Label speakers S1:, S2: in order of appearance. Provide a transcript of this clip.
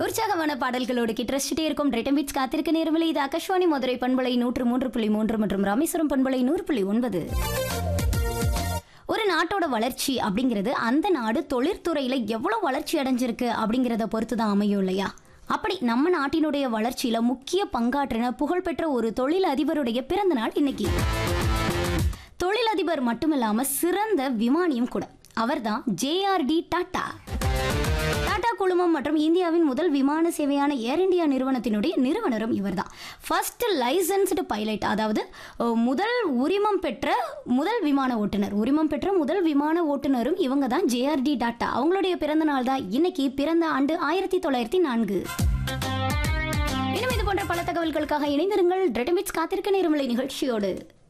S1: உற்சாகமான பாடல்களோடு கிட்ரஸ்டே இருக்கும் ரிட்டம் பீட்ஸ் காத்திருக்க நேரமில்லை இது ஆகாஷ்வாணி மதுரை பண்பலை நூற்று மூன்று புள்ளி மூன்று மற்றும் ராமேஸ்வரம் பண்பலை நூறு புள்ளி ஒன்பது ஒரு நாட்டோட வளர்ச்சி அப்படிங்கிறது அந்த நாடு தொழிற்துறையில எவ்வளவு வளர்ச்சி அடைஞ்சிருக்கு அப்படிங்கிறத பொறுத்து தான் அமையும் இல்லையா அப்படி நம்ம நாட்டினுடைய வளர்ச்சியில முக்கிய பங்காற்றின புகழ்பெற்ற ஒரு தொழில் அதிபருடைய பிறந்த நாள் இன்னைக்கு தொழிலதிபர் மட்டுமில்லாம சிறந்த விமானியும் கூட அவர்தான் ஜேஆர்டி டாடா டாடா குழுமம் மற்றும் இந்தியாவின் முதல் விமான சேவையான ஏர் இந்தியா நிறுவனத்தினுடைய நிறுவனரும் இவர்தான் ஃபர்ஸ்ட் லைசன்ஸ்டு பைலட் அதாவது அஹ், முதல் உரிமம் பெற்ற முதல் விமான ஓட்டுநர் உரிமம் பெற்ற முதல் விமான ஓட்டுநரும் இவங்க தான் ஜேஆர்டி டாட்டா அவங்களுடைய பிறந்த நாள் தான் இன்னைக்கு பிறந்த ஆண்டு ஆயிரத்தி தொள்ளாயிரத்தி நான்கு இன்னும் இது போன்ற பல தகவல்களுக்காக இணைந்திருங்கள் ரெட்டமிட்ஸ் காத்திருக்க நேரமில்லை நிகழ்ச்சியோடு